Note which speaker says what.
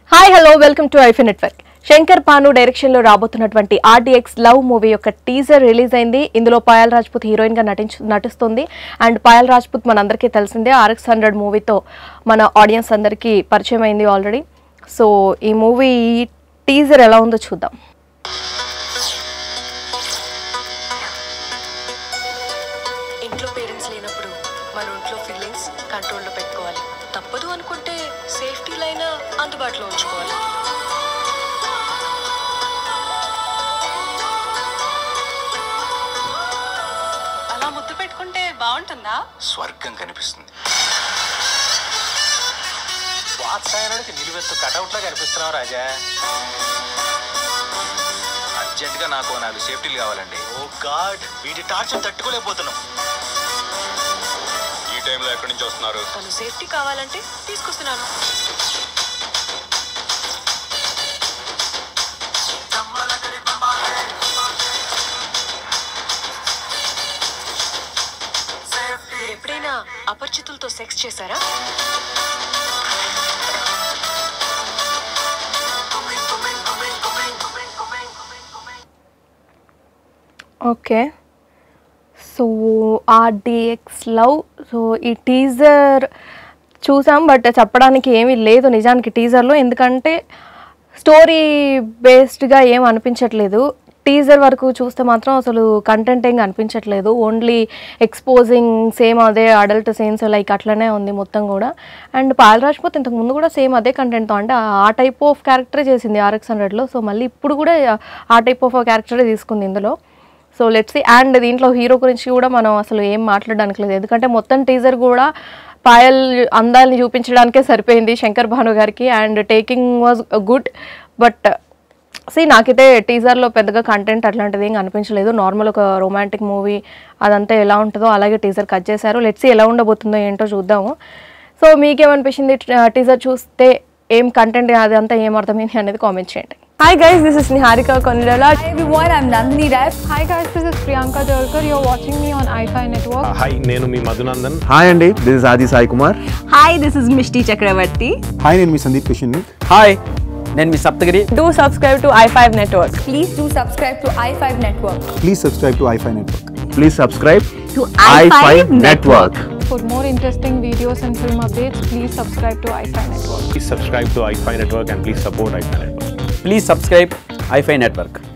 Speaker 1: Hi hello welcome to ఐఫీ network Shankar Bhanu direction లో రాబోతున్నటువంటి ఆర్డిఎక్స్ లవ్ మూవీ యొక్క టీజర్ రిలీజ్ అయింది ఇందులో పాయల్ రాజ్పుత్ హీరోయిన్ గా నటించు నటిస్తుంది అండ్ పాయల్ రాజ్పుత్ మనందరికీ తెలిసిందే ఆర్ఎక్స్ హండ్రెడ్ మూవీతో మన ఆడియన్స్ అందరికీ పరిచయం అయింది ఆల్రెడీ సో ఈ మూవీ టీజర్ ఎలా ఉందో చూద్దాం
Speaker 2: ఇంట్లో పేరెంట్స్ లేనప్పుడు మన ఇంట్లో ఫీలింగ్స్ కంట్రోల్లో పెట్టుకోవాలి తప్పదు అనుకుంటే సేఫ్టీ లైన్ అందుబాటులో ఉంచుకోవాలి
Speaker 3: అలా ముద్దు పెట్టుకుంటే బాగుంటుందా
Speaker 4: స్వర్గం కనిపిస్తుంది
Speaker 5: వాత్సాయనుడికి నిలువెత్తు కటౌట్లా కనిపిస్తున్నావు రాజా
Speaker 4: అర్జెంటుగా నాకు ఓ నాలుగు సేఫ్టీలు కావాలండి
Speaker 5: ఓ గాడ్ వీటి టార్చర్ తట్టుకోలేకపోతున్నాం
Speaker 4: ఈ టైంలో ఎక్కడి నుంచి వస్తున్నారు
Speaker 2: తను సేఫ్టీ కావాలంటే తీసుకొస్తున్నాను మీరు ఎప్పుడైనా అపరిచితులతో సెక్స్ చేశారా
Speaker 1: okay so RDX love so ఈ టీజర్ చూసాం బట్ చెప్పడానికి ఏమీ లేదు నిజానికి టీజర్లో ఎందుకంటే స్టోరీ బేస్డ్గా ఏం అనిపించట్లేదు టీజర్ వరకు చూస్తే మాత్రం అసలు కంటెంట్ ఏం అనిపించట్లేదు ఓన్లీ ఎక్స్పోజింగ్ సేమ్ అదే అడల్ట్ సీన్స్ లైక్ అట్లనే ఉంది మొత్తం కూడా అండ్ పాల్ రాజ్పూత్ ఇంతకు ముందు కూడా సేమ్ అదే కంటెంట్తో అంటే ఆ టైప్ ఆఫ్ క్యారెక్టరే చేసింది ఆర్ఎక్స్ హండ్రెడ్లో సో మళ్ళీ ఇప్పుడు కూడా ఆ టైప్ ఆఫ్ క్యారెక్టరే తీసుకుంది ఇందులో సో లెట్స్ సి అండ్ దీంట్లో హీరో గురించి కూడా మనం అసలు ఏం మాట్లాడడానికి లేదు ఎందుకంటే మొత్తం టీజర్ కూడా పాయల్ అందాల్ని చూపించడానికే సరిపోయింది శంకర్ భాను గారికి and taking was good but see నాకైతే టీజర్లో పెద్దగా కంటెంట్ అట్లాంటిది ఏం అనిపించలేదు నార్మల్ ఒక రొమాంటిక్ మూవీ అదంతా ఎలా ఉంటుందో అలాగే టీజర్ కట్ చేశారు లెట్స్ ఎలా ఉండబోతుందో ఏంటో చూద్దాము సో మీకేమనిపించింది టీజర్ చూస్తే ఏం కంటెంట్ అదంతా ఏం అర్థమైంది అనేది కామెంట్ చేయండి hi guys this is Niharika Konidela
Speaker 6: Hi everyone, I'm Nandini Ref. Hi guys, this is Priyanka Jalkar. You're watching me on iFi Network.
Speaker 7: Hi నేను మీ మధునందన్
Speaker 8: హాయ్ అండి this is Aadi Sai Kumar
Speaker 9: hi this is Mishti Chakraborty
Speaker 8: hi నేను మీ సందీప్ కిషన్
Speaker 10: హాయ్ నేను మీ Saptagiri
Speaker 1: do subscribe to I five network
Speaker 6: Please do subscribe to i5 Network.
Speaker 8: Please subscribe to iFi network please subscribe
Speaker 9: to
Speaker 8: iFi network
Speaker 6: For more interesting videos and film updates, please subscribe to iFi Network.
Speaker 7: Please subscribe to iFi network and please support iFi network
Speaker 10: please subscribe iFi network